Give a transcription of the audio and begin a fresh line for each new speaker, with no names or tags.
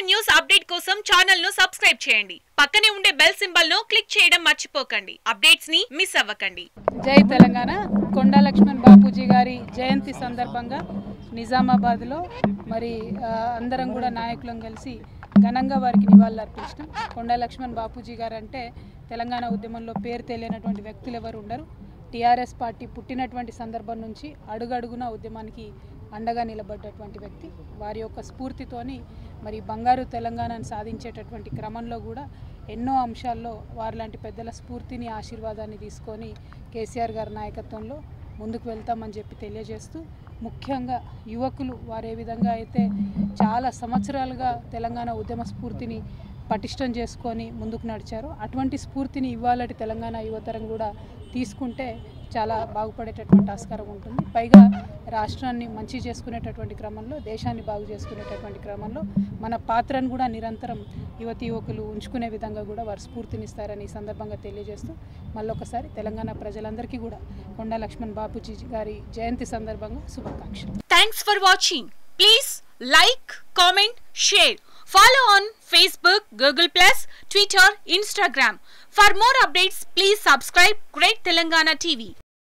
news update కోసం channel ను subscribe చేయండి పక్కనే ఉండే బెల్ సింబల్ ను క్లిక్ చేయడం మర్చిపోకండి అప్డేట్స్ ని మిస్ అవ్వకండి
జై తెలంగాణ కొండా లక్ష్మణ్ బాపూజీ గారి జయంతి సందర్భంగా నిజామాబాద్లో మరి ఆ, అందరం కూడా నాయకులం కలిసి ఘనంగా వారికి నివాళులు అర్పించడం కొండా లక్ష్మణ్ బాపూజీ గారు అంటే తెలంగాణ ఉద్యమంలో పేరు తెలియనటువంటి వ్యక్తులు ఎవరు ఉండరు టీఆర్ఎస్ పార్టీ పుట్టినటువంటి సందర్భం నుంచి అడుగడుగున ఉద్యమానికి అండగా నిలబడ్డటువంటి వ్యక్తి వారి యొక్క స్ఫూర్తితోని మరి బంగారు తెలంగాణను సాధించేటటువంటి క్రమంలో కూడా ఎన్నో అంశాల్లో వారి లాంటి పెద్దల స్ఫూర్తిని ఆశీర్వాదాన్ని తీసుకొని కేసీఆర్ గారి నాయకత్వంలో ముందుకు వెళ్తామని చెప్పి తెలియజేస్తూ ముఖ్యంగా యువకులు వారు ఏ విధంగా అయితే చాలా సంవత్సరాలుగా తెలంగాణ ఉద్యమ స్ఫూర్తిని పటిష్టం చేసుకొని ముందుకు నడిచారో అటువంటి స్ఫూర్తిని ఇవ్వాలటి తెలంగాణ యువతరం కూడా తీసుకుంటే చాలా బాగుపడేటటువంటి ఆస్కారం ఉంటుంది పైగా రాష్ట్రాన్ని మంచి చేసుకునేటటువంటి క్రమంలో దేశాన్ని బాగు చేసుకునేటటువంటి క్రమంలో మన పాత్రను కూడా నిరంతరం యువతి యువకులు ఉంచుకునే విధంగా కూడా వారు స్ఫూర్తినిస్తారని ఈ సందర్భంగా తెలియజేస్తూ మళ్ళొకసారి తెలంగాణ ప్రజలందరికీ కూడా కొండా లక్ష్మణ్ బాపూజీ గారి జయంతి సందర్భంగా శుభాకాంక్షలు
thanks for watching please like comment share follow on Facebook Google plus Twitter Instagram for more updates please subscribe great Telangana TV